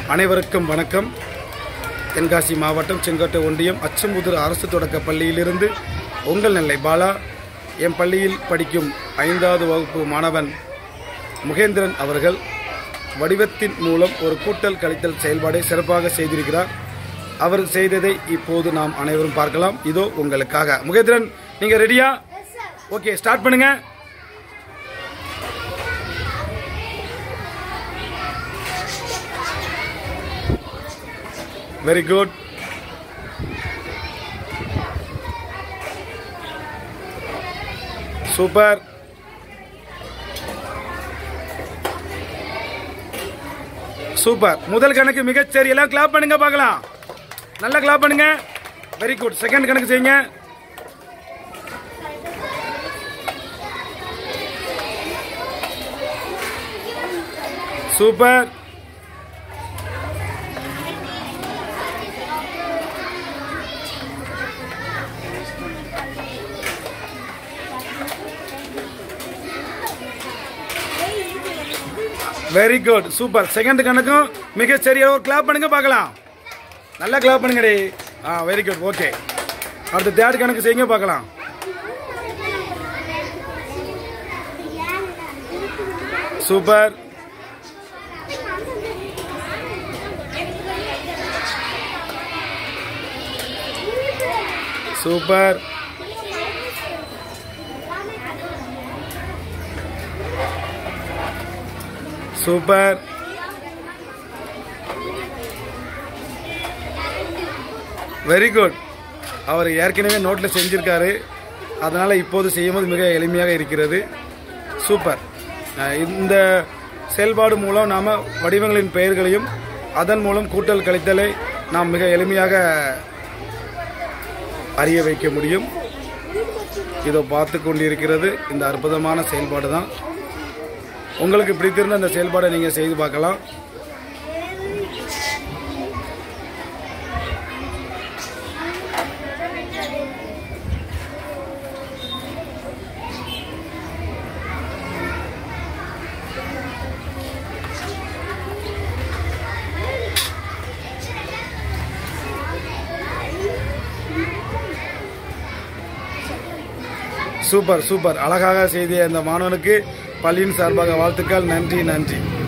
அனைவருக்கும் வணக்கம் தென்காசி மாவட்டம் செங்கோட்டை ஒன்றியம் அச்சம்புதூர் அரசு தொடக்க பள்ளியிலிருந்து உங்கள் நெல்லை பாலா என் பள்ளியில் படிக்கும் ஐந்தாவது வகுப்பு மாணவன் முகேந்திரன் அவர்கள் வடிவத்தின் மூலம் ஒரு கூட்டல் கழித்தல் செயல்பாடை சிறப்பாக செய்திருக்கிறார் அவர் செய்ததை இப்போது நாம் அனைவரும் பார்க்கலாம் இதோ உங்களுக்காக முகேந்திரன் நீங்க ரெடியா ஓகே ஸ்டார்ட் பண்ணுங்க வெரி குட் சூப்பர் சூப்பர் முதல் கணக்கு மிகச்சரி எல்லாம் கிளாப் பண்ணுங்க பார்க்கலாம் நல்லா கிளாப் பண்ணுங்க வெரி குட் செகண்ட் கணக்கு செய்யுங்க super very good super second கணக்கும் மிக சரியா ஒரு கிளாப் பண்ணுங்க பார்க்கலாம் நல்லா கிளாப் பண்ணுங்க டே ஆ வெரி குட் ஓகே அடுத்த தேர்ட் கணக்கு செய்யுங்க பார்க்கலாம் super super super very good அவர் ஏற்கனவே நோட்டில் செஞ்சிருக்காரு அதனால் இப்போது செய்யும்போது மிக எளிமையாக இருக்கிறது சூப்பர் அஹ் இந்த செயல்பாடு மூலம் நாம் வடிவங்களின் பெயர்களையும் அதன் மூலம் கூட்டல் கழித்தலை நாம் மிக எளிமையாக அறிய வைக்க முடியும் இதோ பார்த்து கொண்டிருக்கிறது இந்த அற்புதமான செயல்பாடு தான் உங்களுக்கு பிடித்திருந்த அந்த செயல்பாடை நீங்கள் செய்து பார்க்கலாம் சூப்பர் சூப்பர் அழகாக செய்திய இந்த மாணவனுக்கு பள்ளியின் சார்பாக வாழ்த்துக்கள் நன்றி நன்றி